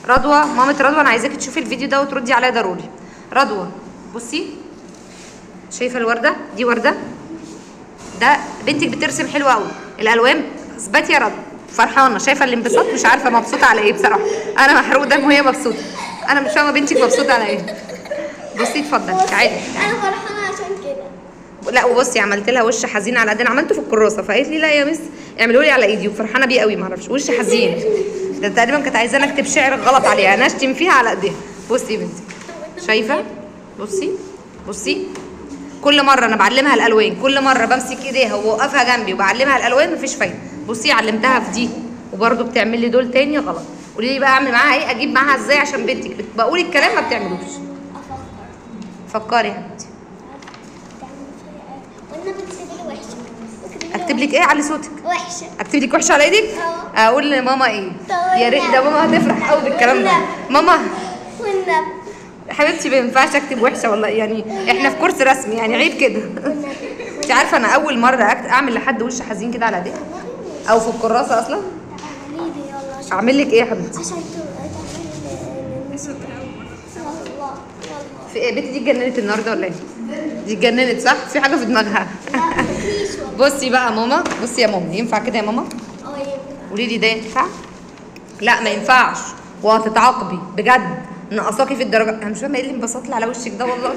رضوى مامة رضوى انا عايزاكي تشوفي الفيديو ده وتردي عليا ضروري رضوى بصي شايفه الورده دي ورده ده بنتك بترسم حلو قوي الالوان اثبتي يا رضوى فرحانه شايفه الانبساط مش عارفه مبسوطه على ايه بصراحه انا محروق دم وهي مبسوطه انا مش فاهمه بنتك مبسوطه على ايه بصي اتفضلي تعالي انا فرحانه عشان كده لا وبصي عملت لها وش حزين على قد انا عملته في الكراسه فقالت لي لا يا مس اعملوا لي على ايدي وفرحانه بيه قوي معرفش وش حزين ده تقريبا كانت عايزاني اكتب شعر غلط عليها انا اشتم فيها على ايديها بصي يا بنتي شايفه بصي بصي كل مره انا بعلمها الالوان كل مره بمسك ايديها واوقفها جنبي وبعلمها الالوان مفيش فايده بصي علمتها في دي وبرده بتعمل لي دول تاني غلط قولي لي بقى اعمل معاها ايه اجيب معاها ازاي عشان بنتك بت- بقول الكلام ما بتعملوش افكر فكري يا حبيبتي تعمل فيها ايه والنبي تسيبي لي وحشه اكتب لك ايه علي صوتك وحشه اكتب لك وحشه على ايدك اه. اقول لماما ايه طب يا ريت ده ماما هتفرح قوي بالكلام ده ماما والنبي حبيبتي ما ينفعش اكتب وحشه والله يعني احنا في كورس رسمي يعني عيب كده انت عارفه انا اول مره أكت... اعمل لحد وش حزين كده على ايديك او في الكراسه اصلا تعالي لي يلا عشان اعمل لك ايه يا حبيبتي عشان تعملي الناس يلا يلا في ايه بنتي دي اتجننت النهارده ولا ايه دي اتجننت صح في حاجه في دماغها لا مفيش والله بصي بقى ماما بصي يا ماما ينفع كده يا ماما اه ينفع قولي لي ده ينفع لا ما ينفعش وهتتعاقبي بجد ناقصاكي في الدرجه انا مش فاهمه ايه اللي انبسط لي على وشك ده والله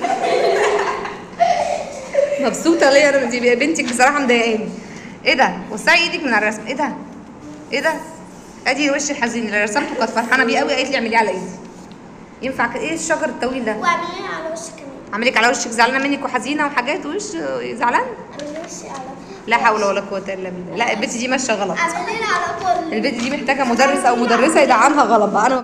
مبسوطه ليه انا دي بنتك بصراحه مضايقاني ايه ده وسعي ايدك من على الرسم ايه ده ايه ده ادي الوش الحزين اللي رسمته كانت فرحانه بيه قوي قالت لي اعمليه على ايدي ينفع كده ايه الشجر الطويل ده واعملي لي على وشك كمان اعملك على وشك زعلانه منك وحزينه وحاجات وش زعلان اعملي وشي على لا حول ولا قوه الا بالله لا البت دي ماشيه غلط اعملي لي على كل البنت دي محتاجه مدرس او مدرسه يدعمها غلط بقى انا